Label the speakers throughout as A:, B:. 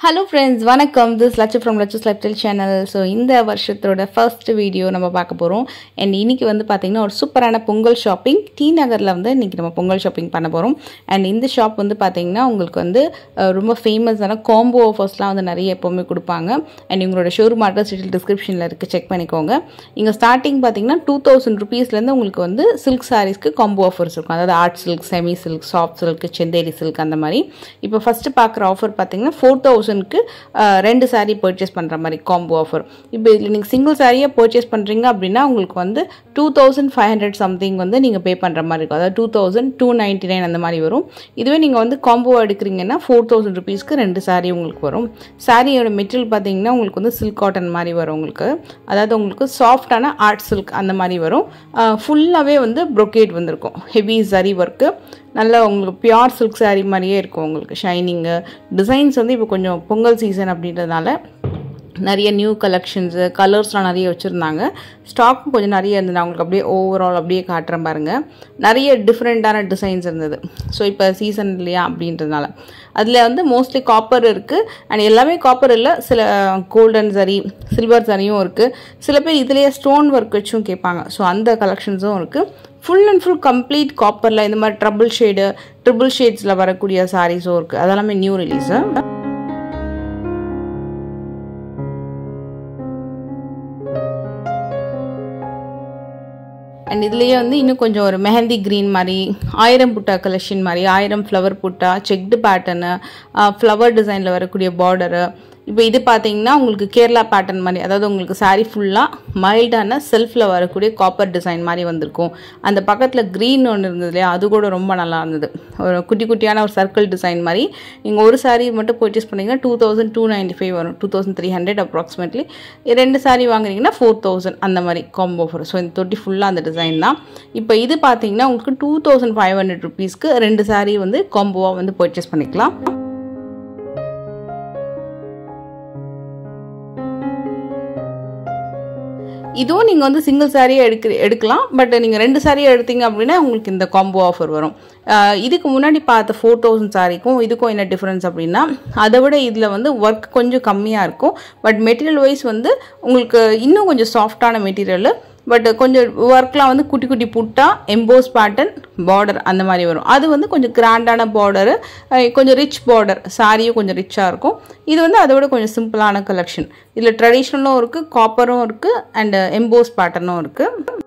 A: hello friends வணக்கம் this Lakshu from Lakshu lifestyle channel so இந்த வருஷத்தோட ஃபர்ஸ்ட் வீடியோ நம்ம பார்க்க போகிறோம் அண்ட் இன்னைக்கு வந்து பார்த்திங்கன்னா ஒரு சூப்பரான பொங்கல் ஷாப்பிங் டி நகரில் வந்து இன்றைக்கி நம்ம பொங்கல் ஷாப்பிங் பண்ண போகிறோம் அண்ட் இந்த ஷாப் வந்து பார்த்திங்கன்னா உங்களுக்கு வந்து அஹ், ரொம்ப ஃபேமஸான காம்போ ஆஃபர்ஸ்லாம் வந்து நிறைய எப்போவுமே கொடுப்பாங்க அண்ட் இவங்களோட ஷோரூம் அட்ரஸ் டீட்டெயில் டிஸ்கிரிப்ஷனில் இருக்குது செக் பண்ணிக்கோங்க இங்கே ஸ்டார்டிங் பார்த்தீங்கன்னா டூ தௌசண்ட் ருபீஸ்லேருந்து உங்களுக்கு வந்து சில்க் சாரீஸ்க்கு காம்போ ஆஃபர்ஸ் இருக்கும் அதாவது art silk semi silk soft silk Chanderi silk அந்த மாதிரி இப்போ ஃபஸ்ட்டு பார்க்குற ஆஃபர் பார்த்தீங்கன்னா ஃபோர் தௌசண்ட்க்கு ரெண்டு saree பர்ச்சேஸ் பண்ணுற மாதிரி காம்போ ஆஃபர் இப்போ இதில் நீங்கள் சிங்கிள் சாரியாக பர்ச்சேஸ் பண்ணுறீங்க அப்படின்னா உங்களுக்கு வந்து two thousand five hundred something வந்து நீங்கள் பே பண்ணுற மாதிரி இருக்கும் அதாவது two thousand two ninety nine அந்த மாதிரி வரும் இதுவே நீங்கள் வந்து காம்போ எடுக்கிறீங்கன்னா ஃபோர் தௌசண்ட் ருபீஸ்க்கு ரெண்டு saree உங்களுக்கு வரும் சாரியோட மெட்டீரியல் பார்த்தீங்கன்னா உங்களுக்கு வந்து சில்க் காட்டன் மாதிரி வரும் உங்களுக்கு அதாவது உங்களுக்கு சாஃப்டான ஆர்ட் சில்க் அந்த மாதிரி வரும் ஃபுல்லாகவே வந்து brocade வந்திருக்கும் ஹெவி சரி ஒர்க்கு நல்ல உங்களுக்கு பியூர் சில்க் saree மாதிரியே இருக்கும் உங்களுக்கு ஷைனிங்கு டிசைன்ஸ் வந்து இப்போ கொஞ்சம் பொங்கல் சீசன் அப்படின்றதுனால நிறைய நியூ கலெக்ஷன்ஸு கலர்ஸ்லாம் நிறைய வச்சுருந்தாங்க ஸ்டாக்கும் கொஞ்சம் நிறைய இருந்தது நான் உங்களுக்கு அப்படியே ஓவரால் அப்படியே காட்டுறேன் பாருங்கள் நிறைய டிஃப்ரெண்ட்டான டிசைன்ஸ் இருந்தது ஸோ இப்போ சீசன் இல்லையா அப்படின்றதுனால அதில் வந்து மோஸ்ட்லி காப்பர் இருக்குது அண்ட் எல்லாமே காப்பர் இல்லை சில கோல்டன் சரி சில்வர் சரியும் இருக்குது சில பேர் இதுலேயே ஸ்டோன் ஒர்க் வச்சும் கேட்பாங்க ஸோ அந்த கலெக்ஷன்ஸும் இருக்குது ஃபுல் அண்ட் ஃபுல் கம்ப்ளீட் காப்பரில் இந்த மாதிரி ட்ரபிள் ஷேடு ட்ரிபிள் ஷேட்ஸில் வரக்கூடிய சாரீஸும் இருக்குது அதெல்லாமே நியூ ரிலீஸு அண்ட் இதுலேயே வந்து இன்னும் கொஞ்சம் ஒரு மெஹந்தி க்ரீன் மாதிரி ஆயிரம் புட்டா கலெக்ஷன் மாதிரி ஆயிரம் ஃப்ளவர் புட்டா செக்டு பேட்டர்னு ஃப்ளவர் டிசைனில் வரக்கூடிய பார்டரு இப்போ இது பார்த்தீங்கன்னா உங்களுக்கு கேரளா பேட்டர்ன் மாதிரி அதாவது உங்களுக்கு saree ஃபுல்லாக மைல்டான செல்ஃபில் வரக்கூடிய காப்பர் டிசைன் மாதிரி வந்திருக்கும் அந்த பக்கத்தில் க்ரீன் ஒன்று இருந்தது இல்லையா அது கூட ரொம்ப நல்லா இருந்தது ஒரு குட்டி குட்டியான ஒரு சர்க்கிள் டிசைன் மாதிரி நீங்கள் ஒரு saree மட்டும் பர்ச்சேஸ் பண்ணீங்கன்னா two thousand two ninety five வரும் two thousand three hundred approximately ரெண்டு saree வாங்குறீங்கன்னா ஃபோர் தௌசண்ட் அந்த மாதிரி காம்போ ஆஃபர் ஸோ இந்த தொட்டி ஃபுல்லாக அந்த டிசைன் தான் இப்போ இது பார்த்தீங்கன்னா உங்களுக்கு டூ தௌசண்ட் ஃபைவ் ஹண்ட்ரட் ருபீஸ்க்கு ரெண்டு saree வந்து காம்போவாக வந்து பர்ச்சேஸ் பண்ணிக்கலாம் இதுவும் நீங்கள் வந்து சிங்கிள் சாரியாக எடுக்க எடுக்கலாம் பட் நீங்கள் ரெண்டு சாரியாக எடுத்தீங்க அப்படின்னா உங்களுக்கு இந்த காம்போ ஆஃபர் வரும் ஆஹ் இதுக்கு முன்னாடி பார்த்த ஃபோர் தௌசண்ட் சாரிக்கும் இதுக்கும் என்ன டிஃப்ரென்ஸ் அப்படின்னா அதை விட இதில் வந்து ஒர்க் கொஞ்சம் கம்மியாக இருக்கும் பட் மெட்டீரியல் வைஸ் வந்து உங்களுக்கு இன்னும் கொஞ்சம் சாஃப்டான மெட்டீரியல் பட் கொஞ்சம் ஒர்க்லாம் வந்து குட்டி குட்டி புட்டா எம்போஸ் பேட்டர்ன் பார்டர் அந்த மாதிரி வரும் அது வந்து கொஞ்சம் கிராண்டான பார்டரு கொஞ்சம் ரிச் பார்டர் சாரியும் கொஞ்சம் ரிச்சாக இருக்கும் இது வந்து அதை விட கொஞ்சம் சிம்பிளான கலெக்ஷன் இதில் ட்ரெடிஷ்னலும் இருக்குது காப்பரும் இருக்குது அண்ட் எம்போஸ் பேட்டர்னும் இருக்குது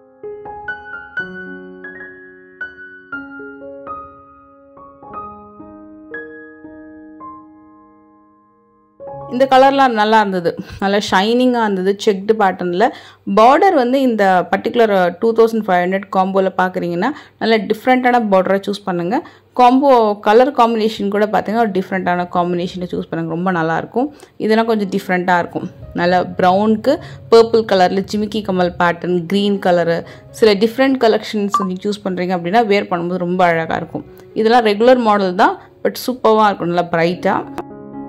A: இந்த கலர்லாம் நல்லா இருந்தது நல்லா ஷைனிங்காக இருந்தது செக்டு பேட்டர்னில் பார்டர் வந்து இந்த particular two thousand five hundred காம்போவில் பார்க்குறீங்கன்னா நல்ல டிஃப்ரெண்ட்டான பார்டரை சூஸ் பண்ணுங்கள் காம்போ கலர் காம்பினேஷன் கூட பார்த்தீங்கன்னா ஒரு டிஃப்ரெண்ட்டான காம்பினேஷனை சூஸ் பண்ணுங்கள் ரொம்ப நல்லாயிருக்கும் இதெல்லாம் கொஞ்சம் டிஃப்ரெண்ட்டாக இருக்கும் நல்ல ப்ரௌனுக்கு பர்பிள் கலரில் ஜிமிக்கி கமல் பேட்டர்ன் க்ரீன் கலரு சில டிஃப்ரெண்ட் கலெக்ஷன்ஸ் நீங்கள் சூஸ் பண்ணுறீங்க அப்படின்னா வேர் பண்ணும்போது ரொம்ப அழகாக இருக்கும் இதெல்லாம் ரெகுலர் மாடல் தான் பட் சூப்பராக இருக்கும் நல்லா ப்ரைட்டாக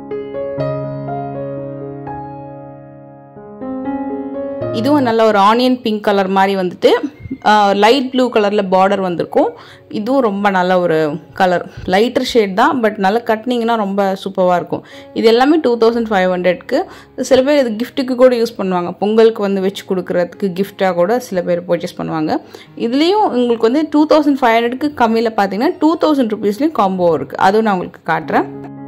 A: இதுவும் நல்ல ஒரு ஆனியன் பிங்க் கலர் மாதிரி வந்துட்டு லைட் ப்ளூ கலரில் பார்டர் வந்திருக்கும் இதுவும் ரொம்ப நல்ல ஒரு கலர் லைட்டர் ஷேட் தான் பட் நல்லா கட்டினீங்கன்னா ரொம்ப சூப்பராக இருக்கும் இது எல்லாமே டூ தௌசண்ட் ஃபைவ் ஹண்ட்ரட்க்கு சில பேர் இது கிஃப்ட்டுக்கு கூட யூஸ் பண்ணுவாங்க பொங்கலுக்கு வந்து வச்சு கொடுக்குறதுக்கு கிஃப்டாக கூட சில பேர் பர்ச்சேஸ் பண்ணுவாங்க இதுலேயும் உங்களுக்கு வந்து டூ தௌசண்ட் ஃபைவ் ஹண்ட்ரட்க்கு கம்மியில் பார்த்தீங்கன்னா டூ தௌசண்ட் ருபீஸ்லேயும் காம்போ இருக்குது அதுவும் நான் உங்களுக்கு காட்டுறேன்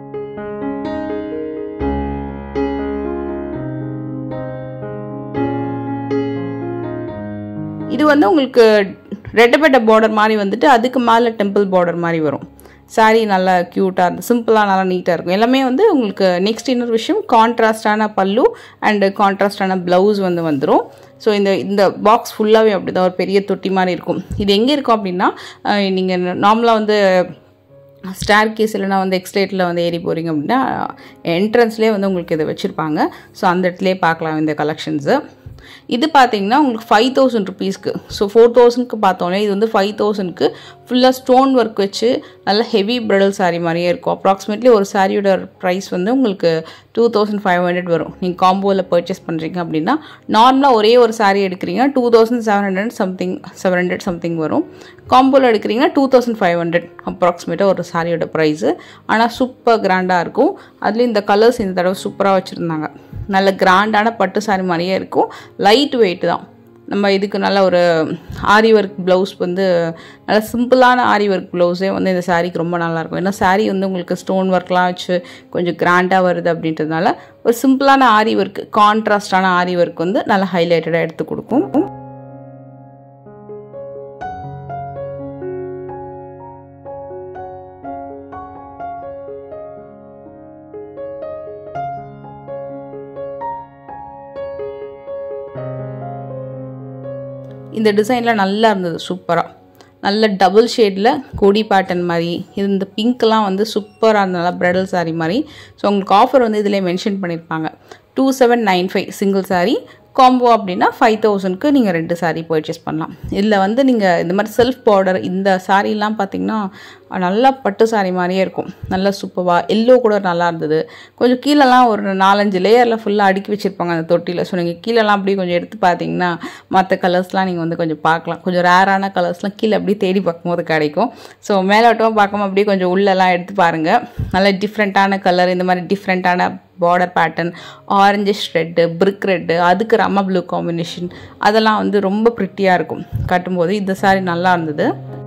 A: இது வந்து உங்களுக்கு ரெட்டப்பட்ட பார்டர் மாதிரி வந்துட்டு அதுக்கு மேலே டெம்பிள் பார்டர் மாதிரி வரும் சாரீ நல்லா க்யூட்டாக இருந்து சிம்பிளாக நல்லா நீட்டாக இருக்கும் எல்லாமே வந்து உங்களுக்கு நெக்ஸ்ட் இன்னொரு விஷயம் கான்ட்ராஸ்டான பல்லு அண்டு கான்ட்ராஸ்டான ப்ளவுஸ் வந்து வந்துடும் ஸோ இந்த இந்த பாக்ஸ் ஃபுல்லாகவே அப்படி தான் ஒரு பெரிய தொட்டி மாதிரி இருக்கும் இது எங்கே இருக்கும் அப்படின்னா நீங்கள் நார்மலாக வந்து ஸ்டார் கேஸ் இல்லைனா வந்து எக்ஸ்லேட்டில் வந்து ஏறி போகிறீங்க அப்படின்னா என்ட்ரன்ஸ்லேயே வந்து உங்களுக்கு இதை வச்சுருப்பாங்க ஸோ அந்த இடத்துலேயே பார்க்கலாம் இந்த கலெக்ஷன்ஸு இது பார்த்தீங்கன்னா உங்களுக்கு ஃபைவ் தௌசண்ட் ருபீஸ்க்கு ஸோ ஃபோர் தௌசண்ட்க்கு பார்த்தோன்னே இது வந்து ஃபைவ் தௌசண்ட்க்கு ஃபுல்லாக ஸ்டோன் ஒர்க் வச்சு நல்ல ஹெவி பிரைடல் saree மாதிரியே இருக்கும் அப்ராக்சிமேட்லி ஒரு சாரியோட ப்ரைஸ் வந்து உங்களுக்கு டூ தௌசண்ட் ஃபைவ் ஹண்ட்ரட் வரும் நீங்கள் காம்போவில் பர்ச்சேஸ் பண்ணுறீங்க அப்படின்னா நார்மலாக ஒரே ஒரு saree எடுக்கிறீங்க two thousand seven hundred something seven hundred something வரும் காம்போவில் எடுக்கிறீங்கன்னா டூ தௌசண்ட் ஃபைவ் ஹண்ட்ரட் அப்ராக்சிமேட்டாக ஒரு சாரியோட ப்ரைஸு ஆனால் சூப்பர் கிராண்டாக இருக்கும் அதுலேயும் இந்த கலர்ஸ் இந்த தடவை சூப்பராக வச்சுருந்தாங்க நல்ல கிராண்டான பட்டு சாரி மாதிரியே இருக்கும் லைட் வெயிட் தான் நம்ம இதுக்கு நல்ல ஒரு ஆரி ஒர்க் ப்ளவுஸ் வந்து நல்ல சிம்பிளான ஆரி ஒர்க் ப்ளவுஸே வந்து இந்த சாரீக்கு ரொம்ப நல்லாயிருக்கும் ஏன்னா சாரீ வந்து உங்களுக்கு ஸ்டோன் ஒர்க்லாம் வச்சு கொஞ்சம் கிராண்டாக வருது அப்படின்றதுனால ஒரு சிம்பிளான ஆரி ஒர்க் கான்ட்ராஸ்டான ஆரி ஒர்க் வந்து நல்லா ஹைலைட்டடாக எடுத்து கொடுக்கும் இந்த டிசைனில் நல்லா இருந்தது சூப்பராக நல்ல டபுள் ஷேடில் கொடி பேட்டர்ன் மாதிரி இது இந்த பிங்க்லாம் வந்து சூப்பராக இருந்தனால பிரைடல் saree மாதிரி ஸோ உங்களுக்கு ஆஃபர் வந்து இதில் மென்ஷன் பண்ணியிருப்பாங்க two seven nine five single saree combo அப்படின்னா ஃபைவ் தௌசண்ட்க்கு நீங்கள் ரெண்டு saree பர்ச்சேஸ் பண்ணலாம் இதில் வந்து நீங்கள் இந்த மாதிரி செல்ஃப் பார்டர் இந்த சாரீலாம் பார்த்தீங்கன்னா நல்லா பட்டு saree மாதிரியே இருக்கும் நல்லா சூப்பராக எல்லோ கூட நல்லா இருந்தது கொஞ்சம் கீழெல்லாம் ஒரு நாலஞ்சு லேயரில் ஃபுல்லாக அடுக்கி வச்சுருப்பாங்க அந்த தொட்டியில் ஸோ நீங்கள் கீழெல்லாம் அப்படியே கொஞ்சம் எடுத்து பார்த்தீங்கன்னா மற்ற கலர்ஸ்லாம் நீங்கள் வந்து கொஞ்சம் பார்க்கலாம் கொஞ்சம் ரேரான கலர்ஸ்லாம் கீழே அப்படியே தேடி பார்க்கும்போது கிடைக்கும் ஸோ மேலோட்டமாக பார்க்காம அப்படியே கொஞ்சம் உள்ளெல்லாம் எடுத்து பாருங்கள் நல்ல டிஃப்ரெண்ட்டான கலர் இந்த மாதிரி டிஃப்ரெண்ட்டான border pattern orange red brick red அதுக்கு ரம்ம ப்ளூ காம்பினேஷன் அதெல்லாம் வந்து ரொம்ப ப்ரிட்டியாக இருக்கும் கட்டும்போது இந்த saree நல்லா இருந்தது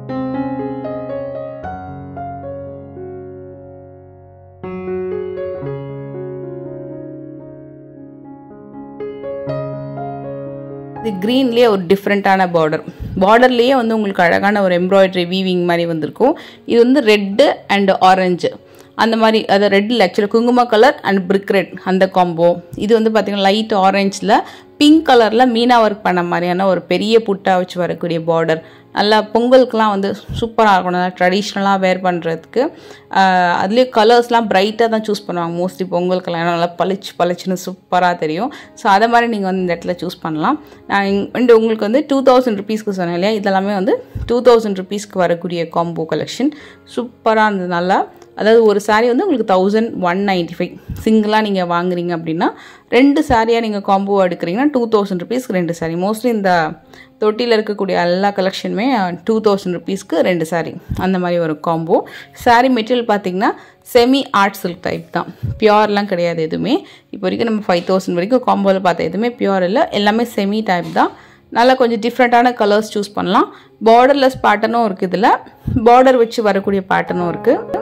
A: இது க்ரீன்லேயே ஒரு டிஃப்ரெண்ட்டான பார்டர் பார்டர்லேயே வந்து உங்களுக்கு அழகான ஒரு எம்ப்ராய்டரி வீவிங் மாதிரி வந்திருக்கும் இது வந்து ரெட்டு அண்ட் ஆரஞ்சு அந்த மாதிரி அது ரெட்டில் ஆக்சுவலாக குங்கும கலர் அண்ட் பிரிக் ரெட் அந்த காம்போ இது வந்து பார்த்திங்கன்னா லைட் ஆரஞ்சில் பிங்க் கலரில் மீனா ஒர்க் பண்ண மாதிரியான ஒரு பெரிய புட்டா வச்சு வரக்கூடிய பார்டர் நல்லா பொங்கலுக்குலாம் வந்து சூப்பராக இருக்கும் நல்லா ட்ரெடிஷ்னலாக வேர் பண்ணுறதுக்கு அதுலேயே கலர்ஸ்லாம் பிரைட்டாக தான் சூஸ் பண்ணுவாங்க மோஸ்ட்லி பொங்கலுக்குலாம் ஏன்னா நல்லா பளிச்சு பளிச்சுன்னு சூப்பராக தெரியும் ஸோ அதை மாதிரி நீங்கள் வந்து இந்த இடத்துல சூஸ் பண்ணலாம் நான் இங்க- வந்து உங்களுக்கு வந்து டூ தௌசண்ட் ருபீஸ்க்கு சொன்னேன் இல்லையா இதெல்லாமே வந்து டூ தௌசண்ட் ருபீஸ்க்கு வரக்கூடிய காம்போ கலெக்ஷன் சூப்பராக இருந்தது நல்லா அதாவது ஒரு saree வந்து உங்களுக்கு தௌசண்ட் ஒன் நைன்ட்டி ஃபைவ் சிங்கிளாக நீங்கள் வாங்குறீங்க அப்படின்னா ரெண்டு சாரியாக நீங்கள் காம்போ எடுக்கிறீங்கன்னா டூ தௌசண்ட் ருபீஸ்க்கு ரெண்டு saree மோஸ்ட்லி இந்த தொட்டியில் இருக்கக்கூடிய எல்லா கலெக்ஷனுமே டூ தௌசண்ட் ருபீஸ்க்கு ரெண்டு saree அந்த மாதிரி ஒரு காம்போ saree மெட்டீரியல் பார்த்தீங்கன்னா செமி ஆர்ட் சில்க் டைப் தான் பியூர்லாம் கிடையாது எதுவுமே இப்போ வரைக்கும் நம்ம ஃபைவ் தௌசண்ட் வரைக்கும் காம்போவில் பார்த்த எதுவுமே பியூர் இல்லை எல்லாமே செமி டைப் தான் நல்லா கொஞ்சம் டிஃப்ரெண்ட்டான கலர்ஸ் சூஸ் பண்ணலாம் பார்டர்லெஸ் பேட்டர்னும் இருக்குது இதில் பார்டர் வச்சு வரக்கூடிய பேட்டர்னும் இருக்குது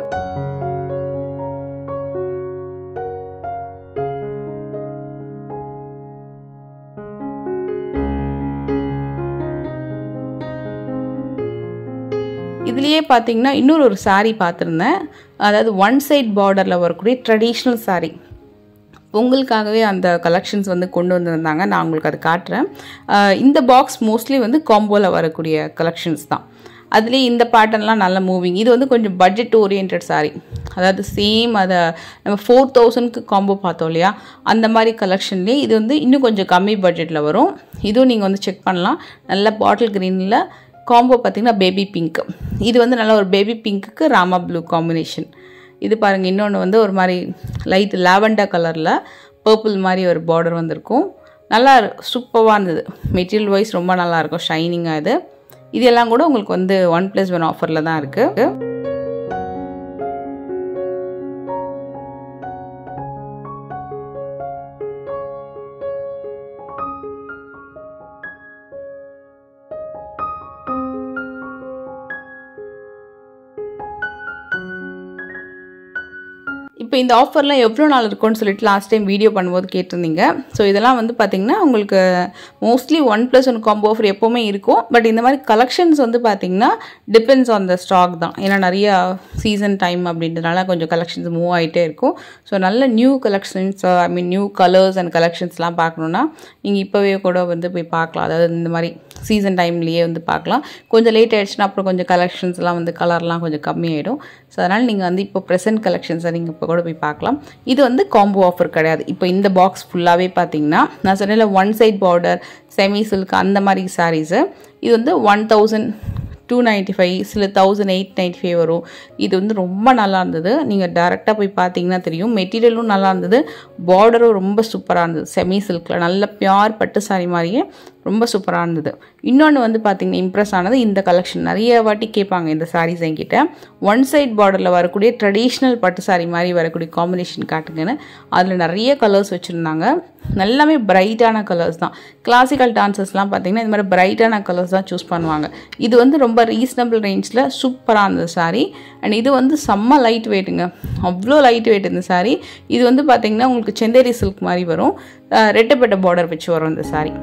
A: இதுலேயே பார்த்தீங்கன்னா இன்னொரு ஒரு saree பார்த்துருந்தேன் அதாவது ஒன் சைட் பார்டரில் வரக்கூடிய ட்ரெடிஷ்னல் saree உங்களுக்காகவே அந்த கலெக்ஷன்ஸ் வந்து கொண்டு வந்திருந்தாங்க நான் உங்களுக்கு அது காட்டுறேன் அஹ் இந்த பாக்ஸ் மோஸ்ட்லி வந்து காம்போவில் வரக்கூடிய கலெக்ஷன்ஸ் தான் அதுலேயே இந்த பேட்டர்ன்லாம் நல்ல மூவிங் இது வந்து கொஞ்சம் பட்ஜெட் ஓரியன்ட் saree அதாவது சேம் அதை நம்ம ஃபோர் தௌசண்ட்க்கு காம்போ பார்த்தோம் இல்லையா அந்த மாதிரி கலெக்ஷன்லேயே இது வந்து இன்னும் கொஞ்சம் கம்மி பட்ஜெட்டில் வரும் இதுவும் நீங்கள் வந்து செக் பண்ணலாம் நல்ல பாட்டில் க்ரீனில் காம்போ பார்த்தீங்கன்னா பேபி பிங்க் இது வந்து நல்ல ஒரு பேபி பிங்க்குக்கு ராமா ப்ளூ காம்பினேஷன் இது பாருங்கள் இன்னொன்று வந்து ஒரு மாதிரி லைட் லாவெண்டர் கலரில் பர்பிள் மாதிரி ஒரு பார்டர் வந்திருக்கும் நல்லா சூப்பராக இருந்தது மெட்டீரியல் வைஸ் ரொம்ப நல்லா இருக்கும் ஷைனிங்காக இது இது எல்லாம் கூட உங்களுக்கு வந்து ஒன் ப்ளஸ் ஒன் ஆஃபரில் தான் இருக்குது இப்போ இந்த ஆஃபர்லாம் எவ்வளோ நாள் இருக்கும்னு சொல்லிட்டு லாஸ்ட் டைம் வீடியோ பண்ணும்போது கேட்டிருந்தீங்க ஸோ இதெல்லாம் வந்து பார்த்தீங்கன்னா உங்களுக்கு mostly one plus one combo offer எப்போவுமே இருக்கும் பட் இந்த மாதிரி கலெக்ஷன்ஸ் வந்து பார்த்தீங்கன்னா டிபெண்ட்ஸ் ஆன் த ஸ்டாக் தான் ஏன்னா நிறைய சீசன் டைம் அப்படின்றதுனால கொஞ்சம் கலெக்ஷன்ஸ் மூவ் ஆகிட்டே இருக்கும் ஸோ நல்ல new collections I mean new colours and கலெக்ஷன்ஸ்லாம் பார்க்கணுன்னா நீங்கள் இப்போவே கூட வந்து போய் பார்க்கலாம் அதாவது இந்த மாதிரி சீசன் டைம்லேயே வந்து பார்க்கலாம் கொஞ்சம் லேட் ஆயிடுச்சுன்னா அப்புறம் கொஞ்சம் கலெக்ஷன்ஸ்லாம் வந்து கலர்லாம் கொஞ்சம் கம்மியாயிடும் ஸோ அதனால் நீங்கள் வந்து இப்போ ப்ரெசென்ட் கலெக்ஷன்ஸை நீங்கள் இப்போ கூட போய் பார்க்கலாம் இது வந்து காம்போ ஆஃபர் கிடையாது இப்போ இந்த பாக்ஸ் ஃபுல்லாகவே பார்த்தீங்கன்னா நான் சொன்னேன்ல one side border semi silk அந்த மாதிரி சாரீஸு இது வந்து one thousand two ninety five சில தௌசண்ட் எயிட் நைன்ட்டி ஃபைவ் வரும் இது வந்து ரொம்ப நல்லா இருந்தது நீங்கள் டேரெக்டாக போய் பார்த்தீங்கன்னா தெரியும் மெட்டீரியலும் நல்லா இருந்தது பார்டரும் ரொம்ப சூப்பராக இருந்தது செமி சில்கில் நல்ல பியூர் பட்டு சாரி மாதிரியே ரொம்ப சூப்பராக இருந்தது இன்னொன்று வந்து பார்த்தீங்கன்னா இம்ப்ரெஸ் ஆனது இந்த கலெக்ஷன் நிறைய வாட்டி கேட்பாங்க இந்த சாரீஸ் என்கிட்ட ஒன் சைட் பார்டரில் வரக்கூடிய ட்ரெடிஷ்னல் பட்டு சாரி மாதிரி வரக்கூடிய காம்பினேஷன் காட்டுங்கன்னு அதில் நிறைய கலர்ஸ் வச்சுருந்தாங்க எல்லாமே பிரைட்டான கலர்ஸ் தான் கிளாசிக்கல் டான்சஸ்லாம் பார்த்தீங்கன்னா இந்த மாதிரி பிரைட்டான கலர்ஸ் தான் சூஸ் பண்ணுவாங்க இது வந்து ரொம்ப ரீசனபிள் ரேஞ்சில் சூப்பராக இருந்தது சாரீ அண்ட் இது வந்து செம்ம லைட் வெயிட்டுங்க அவ்வளோ லைட் வெயிட் இந்த சாரீ இது வந்து பார்த்தீங்கன்னா உங்களுக்கு செந்தேரி சில்க் மாதிரி வரும் ரெட்டப்பட்ட பார்டர் வச்சு வரும் இந்த சாரீ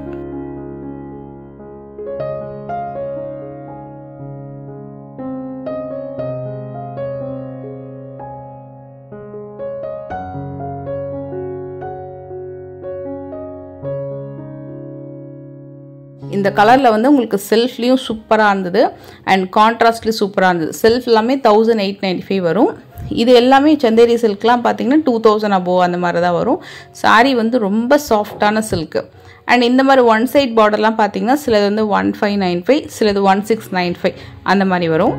A: இந்த கலரில் வந்து உங்களுக்கு செல்ஃப்லேயும் சூப்பராக இருந்தது அண்ட் கான்ட்ராஸ்ட்லேயும் சூப்பராக இருந்தது செல்ஃப் எல்லாமே தௌசண்ட் எயிட் நைன்ட்டி ஃபைவ் வரும் இது எல்லாமே சந்தேரி சில்க்லாம் பார்த்தீங்கன்னா டூ தௌசண்ட் அபோவ் அந்த மாதிரி தான் வரும் சாரீ வந்து ரொம்ப சாஃப்டான சில்க்கு அண்ட் இந்த மாதிரி ஒன் சைட் பார்டர்லாம் பார்த்தீங்கன்னா சிலது வந்து ஒன் ஃபைவ் நைன் ஃபைவ் சிலது ஒன் சிக்ஸ் நைன் ஃபைவ் அந்த மாதிரி வரும்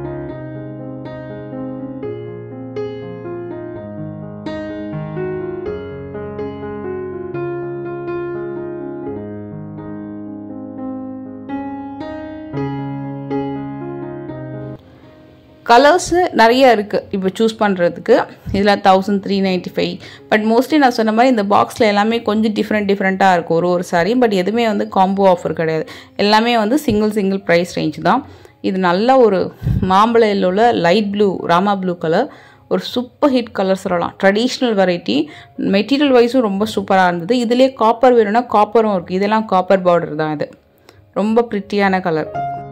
A: கலர்ஸு நிறைய இருக்குது இப்போ சூஸ் பண்ணுறதுக்கு இதில் thousand three ninety five but mostly நான் சொன்ன மாதிரி இந்த பாக்ஸில் எல்லாமே கொஞ்சம் டிஃப்ரெண்ட் டிஃப்ரெண்ட்டாக இருக்கும் ஒரு ஒரு சாரி பட் எதுவுமே வந்து காம்போ ஆஃபர் கிடையாது எல்லாமே வந்து சிங்கிள் சிங்கிள் ப்ரைஸ் ரேஞ்ச் தான் இது நல்ல ஒரு மாம்பழ எல்லோவில் light blue Rama blue colour ஒரு சூப்பர் ஹிட் கலர் சொல்லலாம் ட்ரெடிஷ்னல் வெரைட்டி மெட்டீரியல் வைஸும் ரொம்ப சூப்பராக இருந்தது இதிலே காப்பர் வேணும்னா காப்பரும் இருக்குது இதெல்லாம் காப்பர் பார்டர் தான் இது ரொம்ப ப்ரிட்டியான கலர்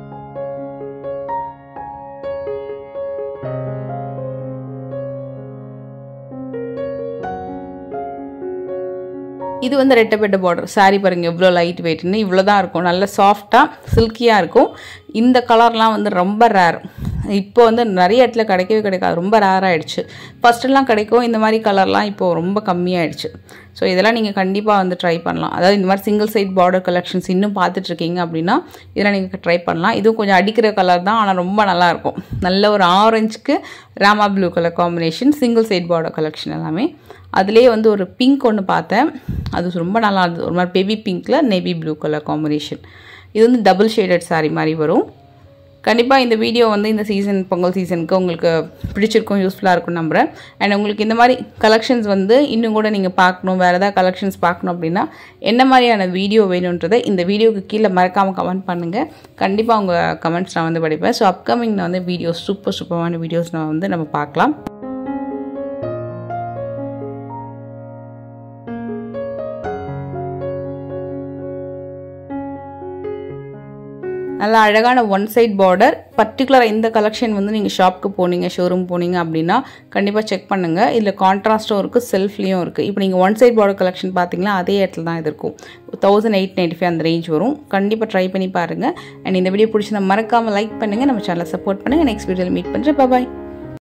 A: இது வந்து ரெட்டப்பட்ட பார்டர் சாரி பாருங்கள் எவ்வளோ லைட் வெயிட்னு இவ்வளோ தான் இருக்கும் நல்ல சாஃப்டாக சில்கியாக இருக்கும் இந்த கலர்லாம் வந்து ரொம்ப ரேர் இப்போ வந்து நிறைய இடத்துல கிடைக்கவே கிடைக்காது ரொம்ப ரேர் ஆகிடுச்சு ஃபஸ்ட்டெல்லாம் கிடைக்கும் இந்த மாதிரி கலர்லாம் இப்போது ரொம்ப கம்மியாயிடுச்சு ஸோ இதெல்லாம் நீங்கள் கண்டிப்பாக வந்து ட்ரை பண்ணலாம் அதாவது இந்த மாதிரி சிங்கிள் சைட் பார்டர் கலெக்ஷன்ஸ் இன்னும் பார்த்துட்ருக்கீங்க அப்படின்னா இதெல்லாம் நீங்கள் ட்ரை பண்ணலாம் இதுவும் கொஞ்சம் அடிக்கிற கலர் தான் ஆனால் ரொம்ப நல்லாயிருக்கும் நல்ல ஒரு ஆரஞ்சுக்கு Rama blue colour combination single side border collection எல்லாமே அதுலேயே வந்து ஒரு பிங்க் ஒன்று பார்த்தேன் அது ரொம்ப நல்லா இருந்தது ஒரு மாதிரி பேபி பிங்க்கில் நேவி ப்ளூ கலர் காம்பினேஷன் இது வந்து டபுள் ஷேடட் சாரீ மாதிரி வரும் கண்டிப்பாக இந்த வீடியோ வந்து இந்த சீசன் பொங்கல் சீசனுக்கு உங்களுக்கு பிடிச்சிருக்கும் யூஸ்ஃபுல்லாக இருக்கும் நம்புகிறேன் அண்ட் உங்களுக்கு இந்த மாதிரி கலெக்ஷன்ஸ் வந்து இன்னும் கூட நீங்கள் பார்க்கணும் வேறு ஏதாவது கலெக்ஷன்ஸ் பார்க்கணும் அப்படின்னா என்ன மாதிரியான வீடியோ வேணுன்றதை இந்த வீடியோக்கு கீழே மறக்காமல் கமெண்ட் பண்ணுங்கள் கண்டிப்பாக உங்கள் கமெண்ட்ஸ் நான் வந்து படிப்பேன் ஸோ அப்கமிங் நான் வந்து வீடியோஸ் சூப்பர் சூப்பரான வீடியோஸ் நான் வந்து நம்ம பார்க்கலாம் நல்லா அழகான ஒன் சைட் பார்டர் பர்டிகுலராக இந்த கலெக்ஷன் வந்து நீங்கள் ஷாப்புக்கு போனீங்க ஷோரூம் போனீங்க அப்படின்னா கண்டிப்பாக செக் பண்ணுங்கள் இதில் கான்ட்ராஸ்ட்டும் இருக்குது செல்ஃப்லேயும் இருக்குது இப்போ நீங்கள் ஒன் சைட் பார்டர் கலெக்ஷன் பார்த்தீங்கன்னா அதே இடத்துல தான் இது இருக்கும் தௌசண்ட் எயிட் நைன்ட்டி ஃபைவ் அந்த ரேஞ்ச் வரும் கண்டிப்பாக ட்ரை பண்ணி பாருங்கள் அண்ட் இந்த வீடியோ பிடிச்சி மறக்காமல் லைக் பண்ணுங்கள் நம்ம சேனலை சப்போர்ட் பண்ணுங்கள் நெக்ஸ்ட் வீடியோவில் மீட் பண்ணுறேன் பாய்